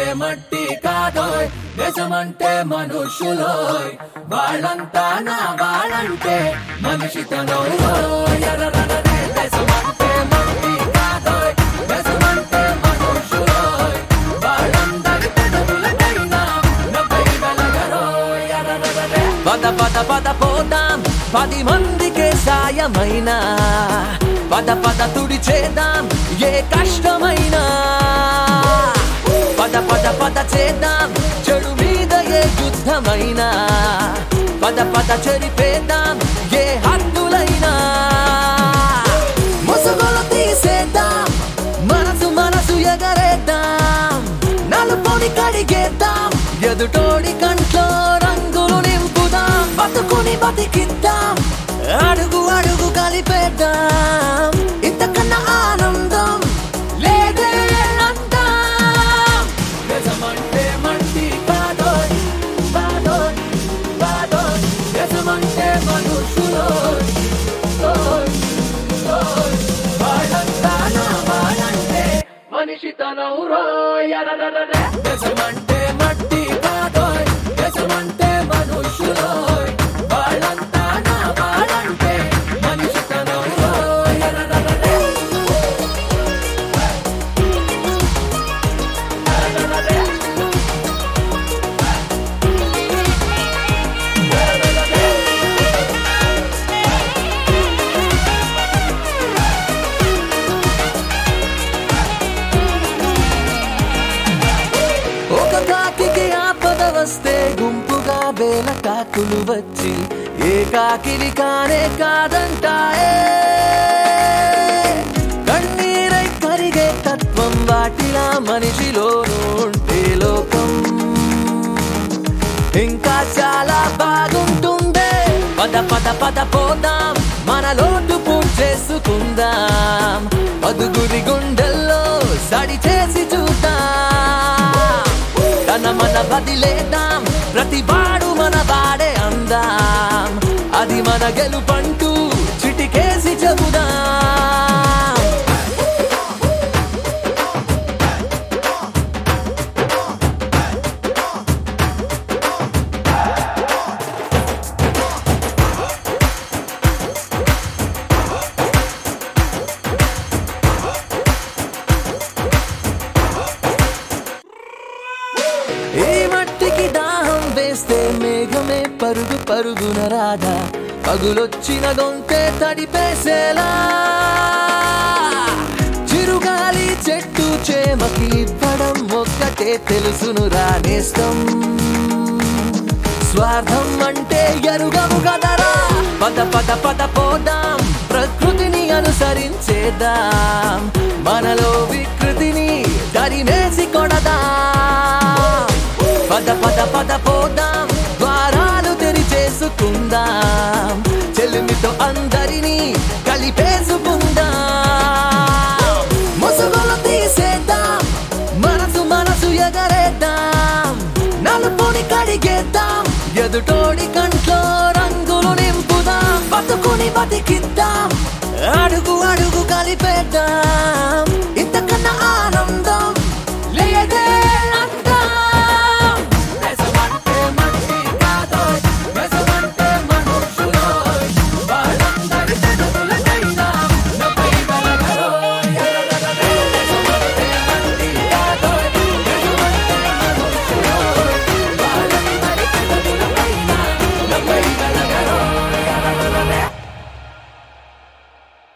మట్టి కాదోయ్ దేశమంటే మనుషులోయ్ వాళ్ళంతా నా వాళ్ళంటే మనిషితనం ఓయ్. ఎర్రరరరే దేశమంటే మట్టి కాదోయ్ దేశమంటే మనుషులోయ్ వాళ్ళందరి పెదవులపైన నవ్వై వెలగరోయ్. ఎర్రరరరే పద పద పద పోదాం పది మందికే సాయమైనా పద పద తుడి చేద్దాం ఏ కష్టమైనా పద పద పద చేద్దాం చెడు మీద ఏ యుద్ధమైనా పద పద చెరిపేద్దాం ఏ హద్దులైనా ముసుగులు తీసేద్దాం మనసు మనసు ఎగరేద్దాం నలుపుని కడిగేద్దాం ఎదుటోడి కంట్లో రంగులు నింపుదాం బతుకుని బతికిద్దాం అడుగు అడుగు కలిపేద్దాం ఇంతకన్నా ఆనందం లేదే అందాం దేశమంటే మట్టి కాదోయ్ కాదోయ్ కాదోయ్ దేశమంటే మనుషులోయ్ ఓయ్, ఓయ్. వాళ్ళంతా నా వాళ్ళంటే మనిషితనం రోయ్ అరరరరే. దేశమంటే మట్టి కాదోయ్ దేశమంటే మనుషులోయ్ వాళ్ళంతా నా వాళ్ళంటే మనిషితనం రోయ్ అరరరరే. అరరరరే. ఒక కాకికి ఆపద వస్తే గుంపుగా వేల కాకులు వచ్చి ఏ కాకిని కానే కాదంటాయే కన్నీరై కరిగే తత్వం వాటిలా మనిషిలోనూ ఉంటే లోకం ఇంకా చాలా బాగుంటుందే పద పద పద పోదాం మన లోటు పూర్తి చేసుకుందాం పదుగురి గుండెల్లో సడి చేసి చూద్దాం తన మన బదిలేద్దాం ప్రతి వాడు మన వాడే అందాం అది మన గెలుపంటూ చిటికేసి చెబుదాం ఈ మట్టికి దాహం వేస్తే మేఘమే పరుగు పరుగున రాదా పగులొచ్చిన గొంతే తడిపేసేలా చిరుగాలి చెట్టు చేమకి ఇవ్వడం ఒక్కటే తెలుసును రానేస్తం స్వార్థం అంటే ఎరుగము కదరా పద పద పద పోదాం ప్రకృతిని అనుసరించేద్దాం మనలో వికృతిని దరినేసి కొడదాం పద పద పద పోదాం ద్వారాలు తెరిచేసుకుందాం చెల్లిమితో అందరినీ కలిపేసుకుందాం ముసుగులు తీసేద్దాం మనసు మనసు ఎగరేద్దాం నలుపుని కడిగేద్దాం ఎదుటోడి కంట్లో రంగులు నింపుదాం బతుకుని బతికిద్దాం అడుగు అడుగు కలిపేద్దాం